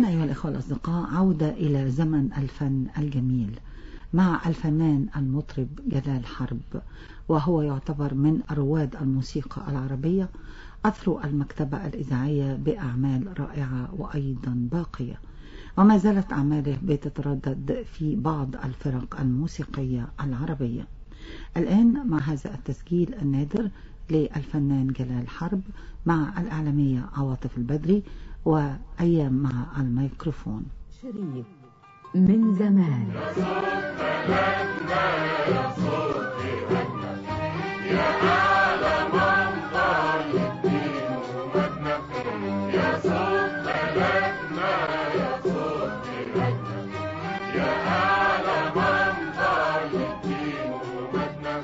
أيها الإخوة الأصدقاء عودة إلى زمن الفن الجميل مع الفنان المطرب جلال حرب وهو يعتبر من رواد الموسيقى العربية أثروا المكتبة الإذاعية بأعمال رائعة وأيضا باقية وما زالت أعماله بتتردد في بعض الفرق الموسيقية العربية الآن مع هذا التسجيل النادر للفنان جلال حرب مع الإعلامية عواطف البدري وأيام مع الميكروفون شريف من زمان يا صوت بلدنا يا صوت بلدنا يا أعلى منظر الدين ومدنا يا صوت بلدنا يا صوت بلدنا يا أعلى منظر الدين ومدنا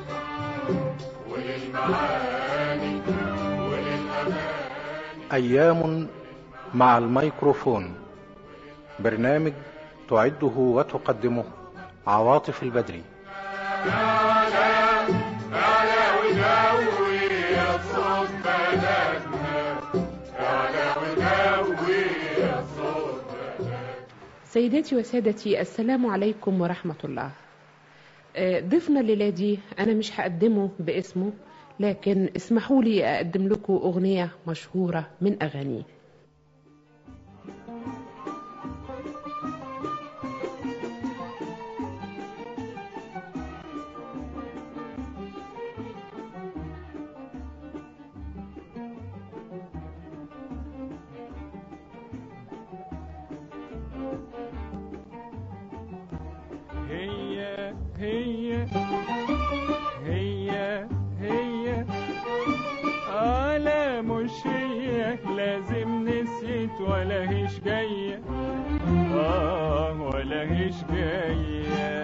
وللمعاني وللأماني أيام مع الميكروفون برنامج تعده وتقدمه عواطف البدري تعالى تعالى وداوي يا صوت بلدنا تعالى وداوي يا صوت بلدنا سيداتي وسادتي السلام عليكم ورحمة الله آه، ضيفنا الليلة دي أنا مش هقدمه باسمه لكن اسمحوا لي أقدم لكم أغنية مشهورة من أغانيه هي هي هي هي آه لا مش هي لازم نسيت ولا هيش جاية آه ولا هيش جاية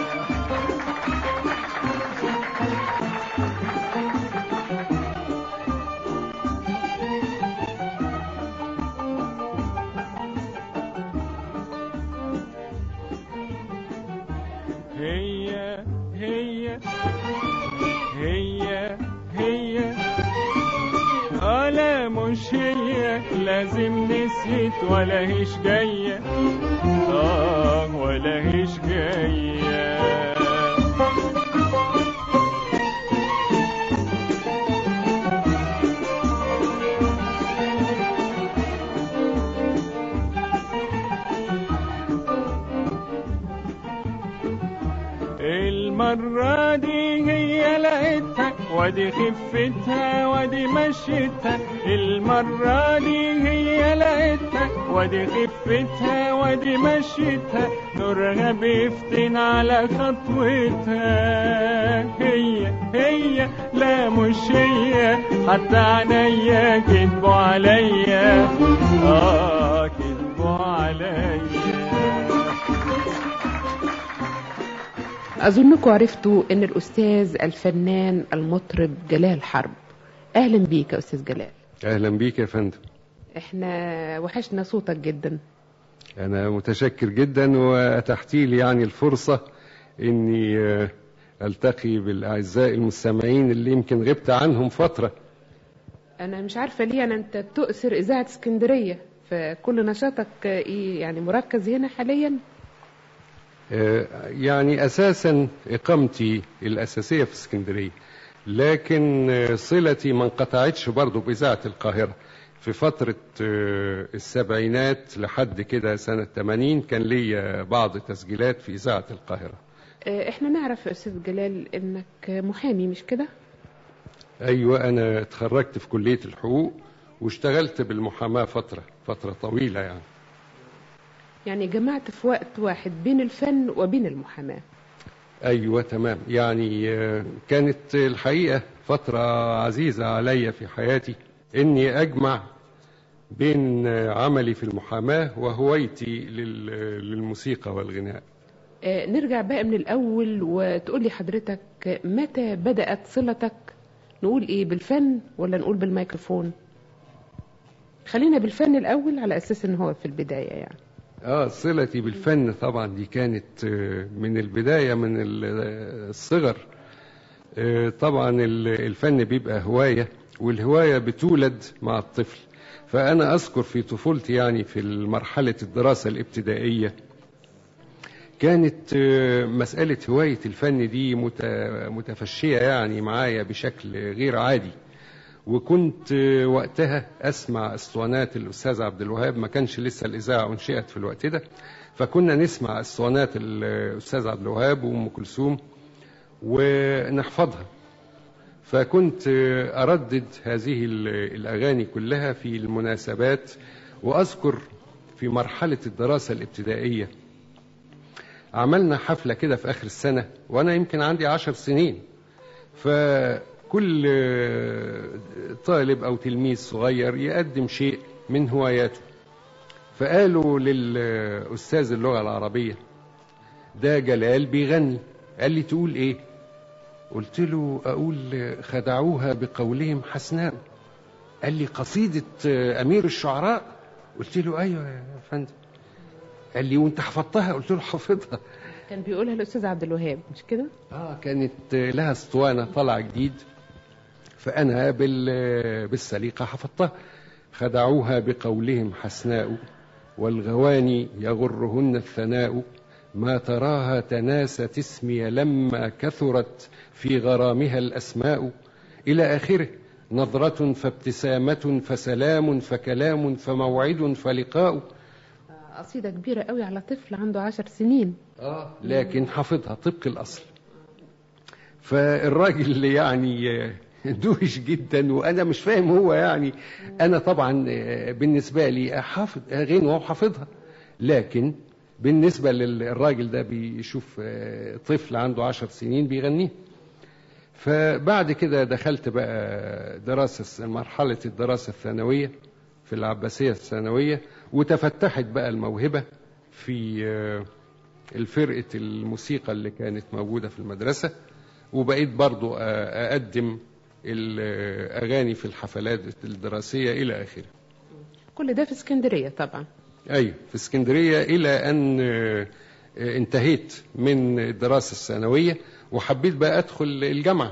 هي هي هي هي آه لا مش هي لازم نسيت ولا هيش جاية آه ولا هيش جاية المرة دي هي لقيتها وادي خفتها وادي مشيتها المرة دي هي لقيتها وادي خفتها وادي مشيتها نورها بيفتن على خطوتها هي هي لا مش هي حتى عينيا كدبوا عليا اه كدبوا عليا أظنكم عرفتوا أن الأستاذ الفنان المطرب جلال حرب أهلا بيك يا أستاذ جلال اهلا بيك يا فندم احنا وحشنا صوتك جدا انا متشكر جدا واتحتي لي يعني الفرصه اني آه، التقي بالاعزاء المستمعين اللي يمكن غبت عنهم فتره أنا مش عارفة ليه أنا أنت تؤثر إذاعة اسكندرية فكل نشاطك إيه يعني مركز هنا حاليا آه، يعني اساسا اقامتي الاساسيه في اسكندريه لكن آه، صلتي ما انقطعتش برضه باذاعه القاهره في فترة آه، السبعينات لحد كده سنة 80 كان لي بعض تسجيلات في إذاعة القاهرة آه، احنا نعرف يا أستاذ جلال أنك محامي مش كده أيوة أنا اتخرجت في كلية الحقوق واشتغلت بالمحاماة فترة فترة طويلة يعني يعني جمعت في وقت واحد بين الفن وبين المحاماة أيوة تمام يعني آه، كانت الحقيقة فترة عزيزة عليا في حياتي إني أجمع بين آه، عملي في المحاماة وهوايتي لل- للموسيقى والغناء آه، نرجع بقى من الأول وتقول لي حضرتك متى بدأت صلتك نقول إيه بالفن ولا نقول بالميكروفون خلينا بالفن الأول على أساس إن هو في البداية يعني اه صلتي بالفن طبعا دي كانت آه، من البداية من ال- آه، الصغر آه، طبعا ال- الفن بيبقى هواية والهواية بتولد مع الطفل فأنا أذكر في طفولتي يعني في مرحلة الدراسة الابتدائية كانت آه، مسألة هواية الفن دي مت- متفشية يعني معايا بشكل غير عادي وكنت آه، وقتها أسمع اسطوانات الأستاذ عبد الوهاب ما كانش لسه الإذاعة أنشئت في الوقت ده فكنا نسمع اسطوانات الأستاذ عبد الوهاب وأم كلثوم ونحفظها فكنت آه، أردد هذه ال- الأغاني كلها في المناسبات وأذكر في مرحلة الدراسة الابتدائية عملنا حفلة كده في آخر السنة وأنا يمكن عندي عشر سنين فكل آه، طالب أو تلميذ صغير يقدم شيء من هواياته فقالوا للأستاذ اللغة العربية ده جلال بيغني قال لي تقول إيه قلت له أقول خدعوها بقولهم حسناء قال لي قصيدة آه، أمير الشعراء قلت له أيوة يا فندم قال لي وانت حفظتها قلت له حافظها كان بيقولها الأستاذ عبد الوهاب مش كده؟ اه كانت لها اسطوانه طالعه جديد فانا بال بالسليقه حفظتها خدعوها بقولهم حسناء والغواني يغرهن الثناء ما تراها تناست اسمي لما كثرت في غرامها الاسماء الى اخره نظره فابتسامه فسلام فكلام فموعد فلقاء قصيدة كبيرة قوي على طفل عنده عشر سنين اه لكن حافظها طبق الاصل فالراجل اللي يعني دوش جدا وانا مش فاهم هو يعني انا طبعا بالنسبه لي حافظ غنوه وحافظها لكن بالنسبه للراجل ده بيشوف طفل عنده عشر سنين بيغنيه فبعد كده دخلت بقى دراسه مرحله الدراسه الثانويه في العباسيه الثانويه وتفتحت بقى الموهبه في الفرقة الموسيقى اللي كانت موجودة في المدرسة وبقيت برضو أقدم الأغاني في الحفلات الدراسية إلى آخره كل ده في اسكندرية طبعا أيوة في اسكندرية إلى أن انتهيت من الدراسة الثانوية وحبيت بقى أدخل الجامعة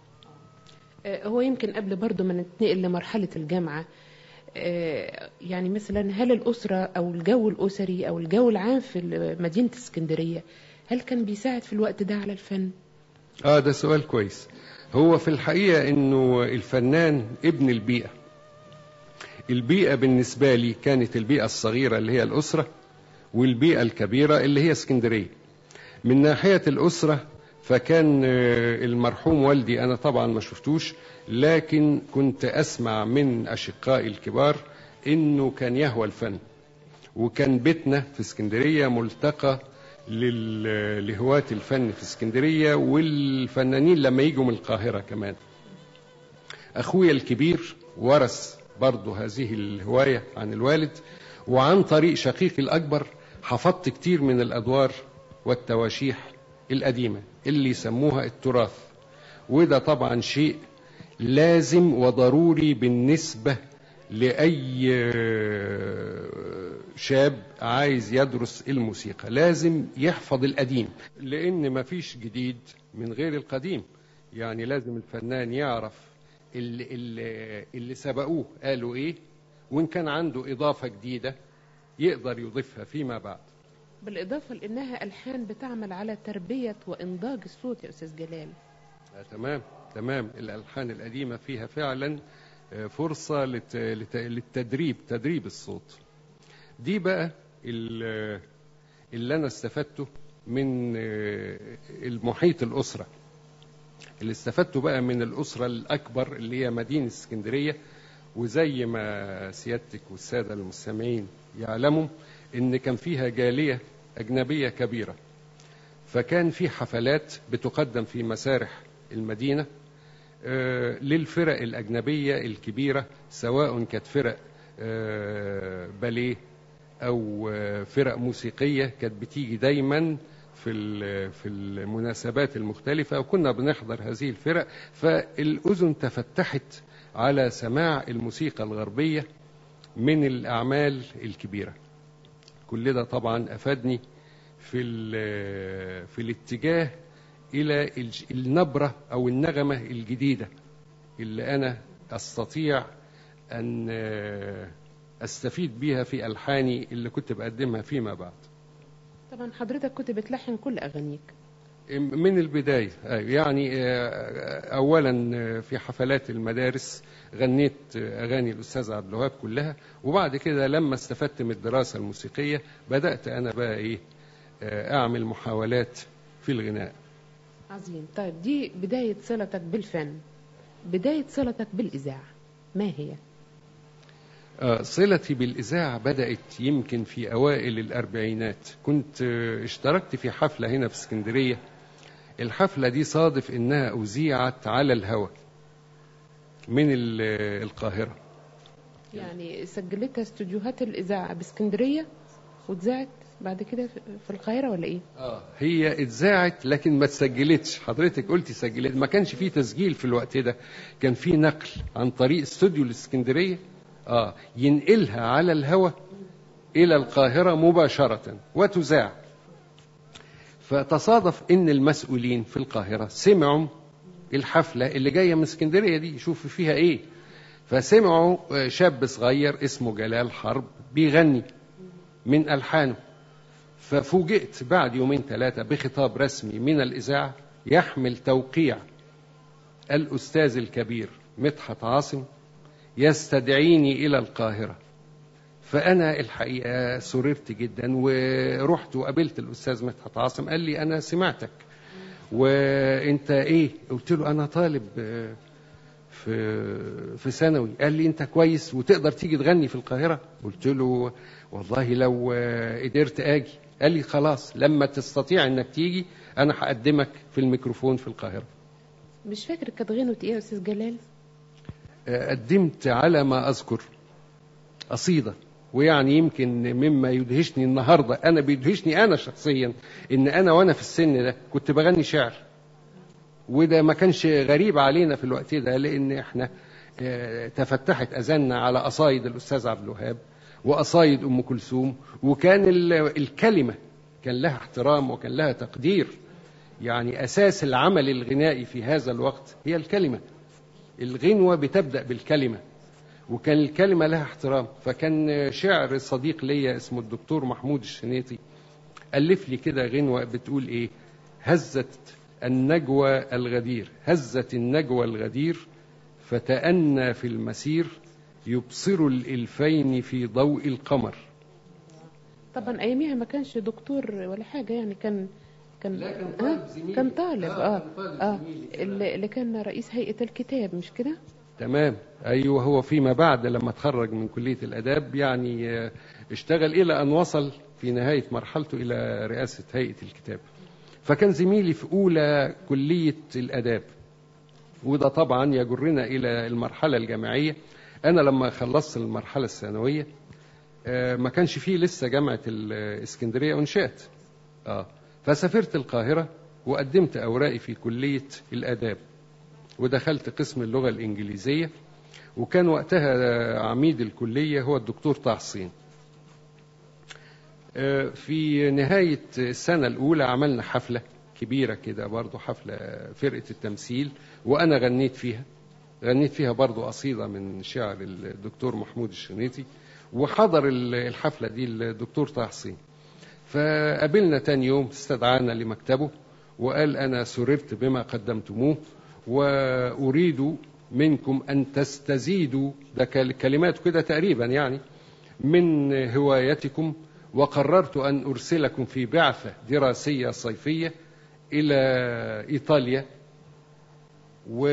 آه، هو يمكن قبل برضو ما نتنقل لمرحلة الجامعة آه، يعني مثلا هل الأسرة أو الجو الأسري أو الجو العام في مدينة اسكندرية هل كان بيساعد في الوقت ده على الفن؟ آه ده سؤال كويس هو في الحقيقة إنه الفنان ابن البيئة البيئة بالنسبة لي كانت البيئة الصغيرة اللي هي الأسرة والبيئة الكبيرة اللي هي اسكندرية من ناحية الأسرة فكان آه، المرحوم والدي أنا طبعا ما شفتوش لكن كنت أسمع من أشقائي الكبار إنه كان يهوى الفن وكان بيتنا في اسكندرية ملتقى لل- لهواة الفن في اسكندرية والفنانين لما يجوا من القاهرة كمان أخويا الكبير ورث برضه هذه الهواية عن الوالد وعن طريق شقيقي الأكبر حفظت كتير من الأدوار والتواشيح القديمة اللي يسموها التراث وده طبعا شيء لازم وضروري بالنسبة لأي شاب عايز يدرس الموسيقى لازم يحفظ القديم لأن مفيش جديد من غير القديم يعني لازم الفنان يعرف اللي, اللي, اللي سبقوه قالوا ايه وان كان عنده اضافه جديده يقدر يضيفها فيما بعد بالإضافة لأنها ألحان بتعمل على تربية وإنضاج الصوت يا أستاذ جلال آه تمام تمام الالحان القديمه فيها فعلا آه، فرصه لت- لت- للتدريب تدريب الصوت دي بقى ال- اللي انا استفدته من آه، المحيط الاسره اللي استفدته بقى من الاسره الاكبر اللي هي مدينه اسكندريه وزي ما سيادتك والساده المستمعين يعلموا ان كان فيها جاليه اجنبيه كبيره فكان في حفلات بتقدم في مسارح المدينة آه، للفرق الأجنبية الكبيرة سواء كانت فرق آه، باليه أو آه، فرق موسيقية كانت بتيجي دايما في ال- في المناسبات المختلفة وكنا بنحضر هذه الفرق فالأذن تفتحت على سماع الموسيقى الغربية من الأعمال الكبيرة كل ده طبعا أفادني في ال- في الاتجاه الى الج- النبره او النغمه الجديده اللي انا استطيع ان آه، استفيد بيها في الحاني اللي كنت بقدمها فيما بعد طبعا حضرتك كنت بتلحن كل اغانيك من البداية أيوة، يعني آه، أولا آه، في حفلات المدارس غنيت آه، أغاني الأستاذ عبد الوهاب كلها وبعد كده لما استفدت من الدراسة الموسيقية بدأت أنا بقى إيه آه، أعمل محاولات في الغناء عظيم طيب دي بداية صلتك بالفن بداية صلتك بالإذاعة ما هي؟ آه، صلتي بالإذاعة بدأت يمكن في أوائل الأربعينات كنت آه، اشتركت في حفلة هنا في اسكندرية الحفلة دي صادف إنها أذيعت على الهواء من ال- آه، القاهرة يعني سجلتها استوديوهات الإذاعة باسكندرية واتذاعت بعد كده في- في القاهرة ولا إيه؟ آه هي اتذاعت لكن ما اتسجلتش حضرتك قلتي سجلت ما كانش فيه تسجيل في الوقت ده كان فيه نقل عن طريق استوديو الاسكندرية اه ينقلها على الهواء إلى القاهرة مباشرة وتذاع فتصادف ان المسؤولين في القاهره سمعوا الحفله اللي جايه من اسكندريه دي يشوفوا فيها ايه فسمعوا آه، شاب صغير اسمه جلال حرب بيغني من الحانه ففوجئت بعد يومين ثلاثه بخطاب رسمي من الاذاعه يحمل توقيع الاستاذ الكبير مدحت عاصم يستدعيني الى القاهره فأنا الحقيقة سررت جدا ورحت وقابلت الأستاذ مدحت عاصم قال لي أنا سمعتك وأنت إيه؟ قلت له أنا طالب آه، في في ثانوي قال لي أنت كويس وتقدر تيجي تغني في القاهرة قلت له والله لو آه، قدرت أجي قال لي خلاص لما تستطيع إنك تيجي أنا هقدمك في الميكروفون في القاهرة مش فاكر كانت غنوة إيه يا أستاذ جلال؟ آه، قدمت على ما أذكر قصيدة ويعني يمكن مما يدهشني النهاردة أنا بيدهشني أنا شخصيا إن أنا وأنا في السن ده كنت بغني شعر وده ما كانش غريب علينا في الوقت ده لأن إحنا آه، تفتحت أذاننا على قصايد الأستاذ عبد الوهاب وقصايد أم كلثوم وكان ال- الكلمة كان لها احترام وكان لها تقدير يعني أساس العمل الغنائي في هذا الوقت هي الكلمة الغنوة بتبدأ بالكلمة وكان الكلمة لها احترام فكان شعر صديق ليا اسمه الدكتور محمود الشنيطي ألف لي كده غنوة بتقول إيه هزت النجوى الغدير هزت النجوى الغدير فتأنى في المسير يبصر الإلفين في ضوء القمر طبعا أياميها ما كانش دكتور ولا حاجة يعني كان كان لا، كان آه، طالب زميلي. كان طالب آه، اه كان طالب اه زميلي كده. اللي اللي كان رئيس هيئة الكتاب مش كده؟ تمام أيوه هو فيما بعد لما تخرج من كلية الآداب يعني آه، اشتغل إلى أن وصل في نهاية مرحلته إلى رئاسة هيئة الكتاب فكان زميلي في أولى كلية الآداب وده طبعا يجرنا إلى المرحلة الجامعية أنا لما خلصت المرحلة الثانوية آه، ما كانش فيه لسه جامعة الإسكندرية أنشأت آه. فسافرت القاهرة وقدمت أوراقي في كلية الآداب ودخلت قسم اللغة الإنجليزية وكان وقتها عميد الكلية هو الدكتور طه حسين آه، في نهاية السنة الأولى عملنا حفلة كبيرة كده برضو حفلة فرقة التمثيل وأنا غنيت فيها غنيت فيها برضو قصيدة من شعر الدكتور محمود الشنيطي وحضر ال- الحفلة دي الدكتور طه حسين فقابلنا تاني يوم استدعانا لمكتبه وقال أنا سررت بما قدمتموه وأريد منكم أن تستزيدوا ده كل- كلمات كده تقريبا يعني من هوايتكم وقررت أن أرسلكم في بعثة دراسية صيفية إلى إيطاليا و...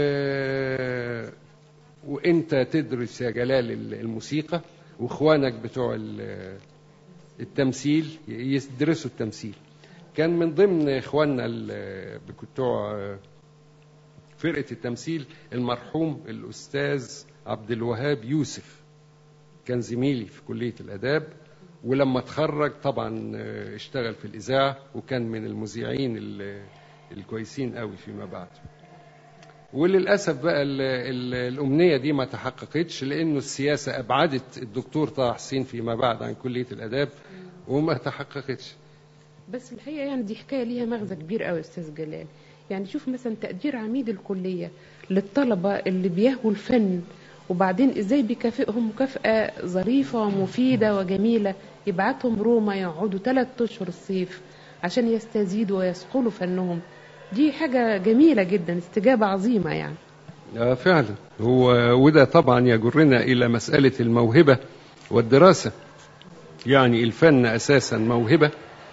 وانت تدرس يا جلال ال- الموسيقى واخوانك بتوع ال- التمثيل يدرسوا التمثيل كان من ضمن اخواننا ال- بتوع فرقة التمثيل المرحوم الأستاذ عبد الوهاب يوسف كان زميلي في كلية الآداب ولما اتخرج طبعا اشتغل في الإذاعة وكان من المذيعين ال- الكويسين قوي فيما بعد وللأسف بقى ال ال الأمنية دي ما تحققتش لأنه السياسة أبعدت الدكتور طه حسين فيما بعد عن كلية الآداب وما تحققتش بس الحقيقة يعني دي حكاية ليها مغزى كبير قوي يا أستاذ جلال يعني شوف مثلا تقدير عميد الكلية للطلبة اللي بيهووا الفن وبعدين ازاي بيكافئهم مكافأة ظريفة ومفيدة وجميلة يبعتهم روما يقعدوا ثلاثة اشهر الصيف عشان يستزيدوا ويصقلوا فنهم دي حاجة جميلة جدا استجابة عظيمة يعني آه فعلا هو وده طبعا يجرنا إلى مسألة الموهبة والدراسة يعني الفن أساسا موهبة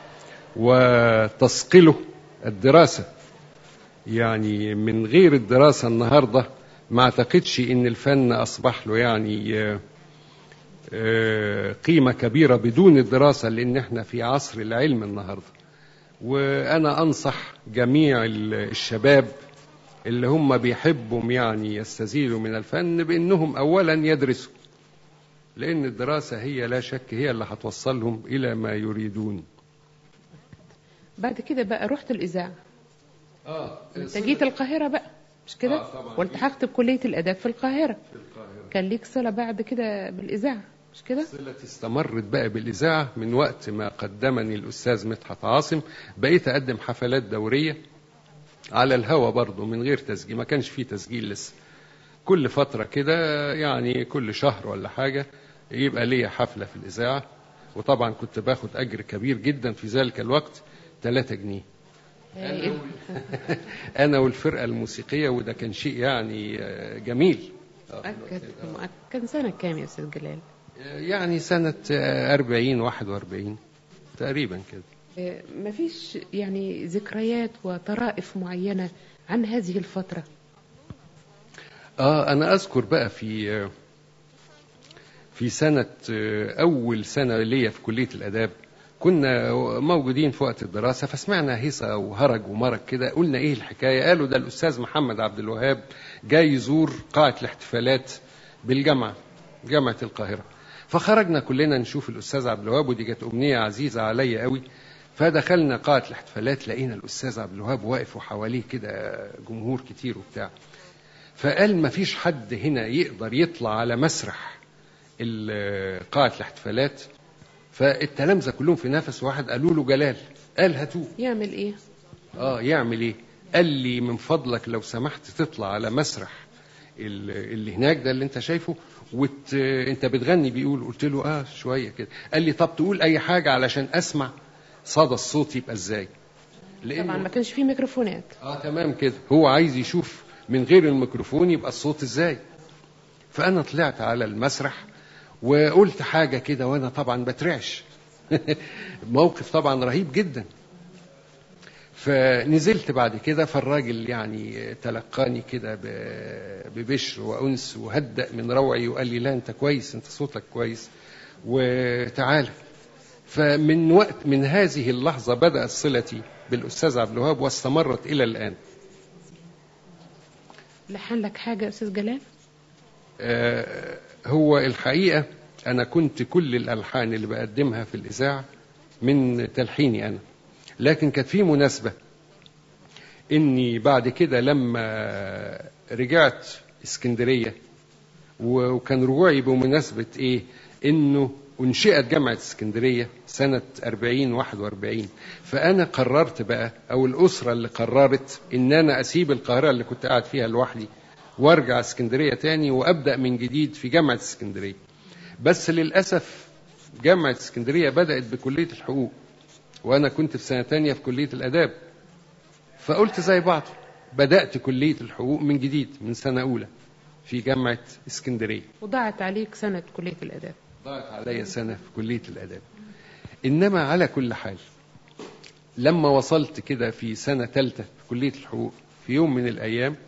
وتصقله الدراسة يعني من غير الدراسة النهاردة ما اعتقدش ان الفن اصبح له يعني آه، آه، قيمة كبيرة بدون الدراسة لان احنا في عصر العلم النهاردة وانا انصح جميع ال- الشباب اللي هم بيحبوا يعني يستزيدوا من الفن بانهم اولا يدرسوا لان الدراسة هي لا شك هي اللي هتوصلهم الى ما يريدون بعد كده بقى رحت الإذاعة اه انت جيت القاهرة بقى مش كده آه، طبعاً. والتحقت بكلية الآداب في القاهرة كان ليك صلة بعد كده بالإذاعة مش كده صلتي استمرت بقى بالإذاعة من وقت ما قدمني الأستاذ مدحت عاصم بقيت أقدم حفلات دورية على الهوا برضه من غير تسجيل ما كانش فيه تسجيل لسه كل فترة كده يعني كل شهر ولا حاجة يبقى ليا حفلة في الإذاعة وطبعا كنت باخد أجر كبير جدا في ذلك الوقت 3 جنيه إيه؟ أنا والفرقة الموسيقية وده كان شيء يعني آه، جميل مؤكد مؤكد كان سنة كام يا أستاذ جلال يعني سنة آه، 40 41 تقريبا كده إيه، مفيش يعني ذكريات وطرائف معينة عن هذه الفترة اه انا اذكر بقى في في سنة أول سنة ليا في كلية الآداب كنا موجودين في وقت الدراسة فسمعنا هيصة وهرج ومرج كده قلنا إيه الحكاية قالوا ده الأستاذ محمد عبد الوهاب جاي يزور قاعة الاحتفالات بالجامعة جامعة القاهرة فخرجنا كلنا نشوف الأستاذ عبد الوهاب ودي كانت أمنية عزيزة عليا قوي فدخلنا قاعة الاحتفالات لقينا الأستاذ عبد الوهاب واقف وحواليه كده جمهور كتير وبتاع فقال ما فيش حد هنا يقدر يطلع على مسرح ال- قاعة الاحتفالات فالتلامذة كلهم في نفس واحد قالوا له جلال قال هاتوه يعمل إيه اه يعمل ايه قال لي من فضلك لو سمحت تطلع على مسرح ال- اللي هناك ده اللي انت شايفه وت... انت بتغني بيقول قلت له اه شويه كده قال لي طب تقول اي حاجه علشان اسمع صدى الصوت يبقى ازاي لأنه- طبعا ما كانش فيه ميكروفونات اه تمام كده هو عايز يشوف من غير الميكروفون يبقى الصوت ازاي فانا طلعت على المسرح وقلت حاجه كده وانا طبعا بترعش موقف طبعا رهيب جدا فنزلت بعد كده فالراجل يعني تلقاني كده ب- ببشر وانس وهدأ من روعي وقال لي لا انت كويس انت صوتك كويس وتعالى فمن وقت من هذه اللحظه بدأت صلتي بالاستاذ عبد الوهاب واستمرت الى الان لحن لك حاجة يا أستاذ جلال آه، هو الحقيقة أنا كنت كل الألحان اللي بقدمها في الإذاعة من تلحيني أنا لكن كانت في مناسبة إني بعد كده لما رجعت اسكندرية و- وكان رجوعي بمناسبة إيه إنه أنشئت جامعة اسكندرية سنة 40 41 فأنا قررت بقى أو الأسرة اللي قررت إن أنا أسيب القاهرة اللي كنت قاعد فيها لوحدي وارجع اسكندريه تاني وابدا من جديد في جامعه اسكندريه بس للاسف جامعه اسكندريه بدات بكليه الحقوق وانا كنت في سنه تانية في كليه الاداب فقلت زي بعض بدات كليه الحقوق من جديد من سنه اولى في جامعه اسكندريه وضاعت عليك سنة كلية الآداب ضاعت عليا سنة في كلية الآداب إنما على كل حال لما وصلت كده في سنة ثالثة في كلية الحقوق في يوم من الأيام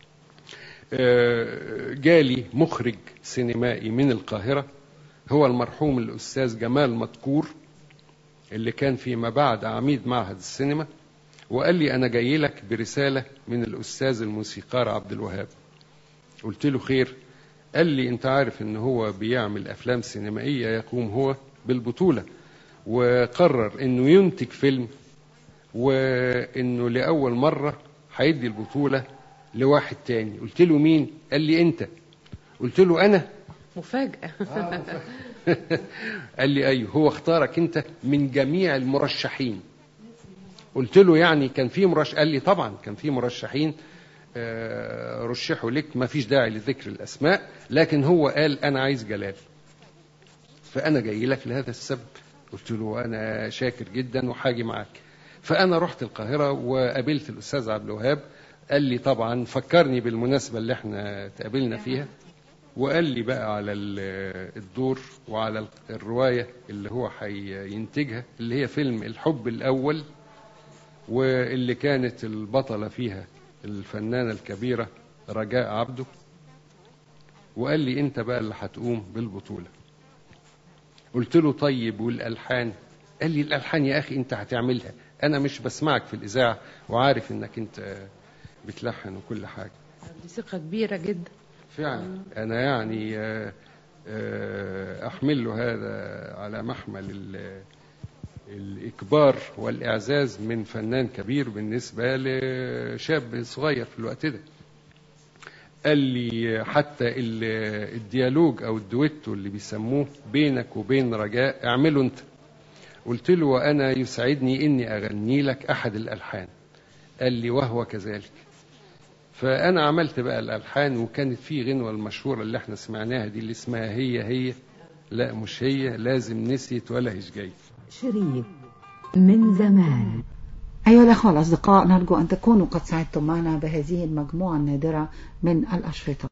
آه، جالي مخرج سينمائي من القاهرة هو المرحوم الأستاذ جمال مذكور اللي كان فيما بعد عميد معهد السينما وقال لي أنا جاي لك برسالة من الأستاذ الموسيقار عبد الوهاب قلت له خير قال لي انت عارف ان هو بيعمل افلام سينمائيه يقوم هو بالبطوله وقرر انه ينتج فيلم وانه لاول مره هيدي البطوله لواحد تاني قلت له مين قال لي انت قلت له انا مفاجأة قال لي ايوه هو اختارك انت من جميع المرشحين قلت له يعني كان في مرشح قال لي طبعا كان في مرشحين آه، رشحوا لك ما فيش داعي لذكر الأسماء لكن هو قال أنا عايز جلال فأنا جاي لك لهذا السبب قلت له أنا شاكر جدا وحاجي معاك فأنا رحت القاهرة وقابلت الأستاذ عبد الوهاب قال لي طبعا فكرني بالمناسبة اللي احنا تقابلنا فيها وقال لي بقى على ال- الدور وعلى الرواية اللي هو هينتجها اللي هي فيلم الحب الأول واللي كانت البطلة فيها الفنانة الكبيرة رجاء عبده وقال لي انت بقى اللي هتقوم بالبطولة قلت له طيب والألحان قال لي الألحان يا أخي انت هتعملها أنا مش بسمعك في الإذاعة وعارف انك انت بتلحن وكل حاجة دي ثقة كبيرة جدا فعلا أنا يعني آه، آه، أحمل له هذا على محمل ال- الإكبار والإعزاز من فنان كبير بالنسبة لشاب صغير في الوقت ده قال لي حتى ال- الديالوج أو الدويتو اللي بيسموه بينك وبين رجاء اعمله أنت قلت له وأنا يسعدني إني أغني لك أحد الألحان قال لي وهو كذلك فأنا عملت بقى الألحان وكانت في غنوة المشهورة اللي احنا سمعناها دي اللي اسمها هي هي لا مش هي لازم نسيت ولا هيش جاي شريط من زمان أيها الأخوة الأصدقاء نرجو أن تكونوا قد سعدتم معنا بهذه المجموعة النادرة من الأشرطة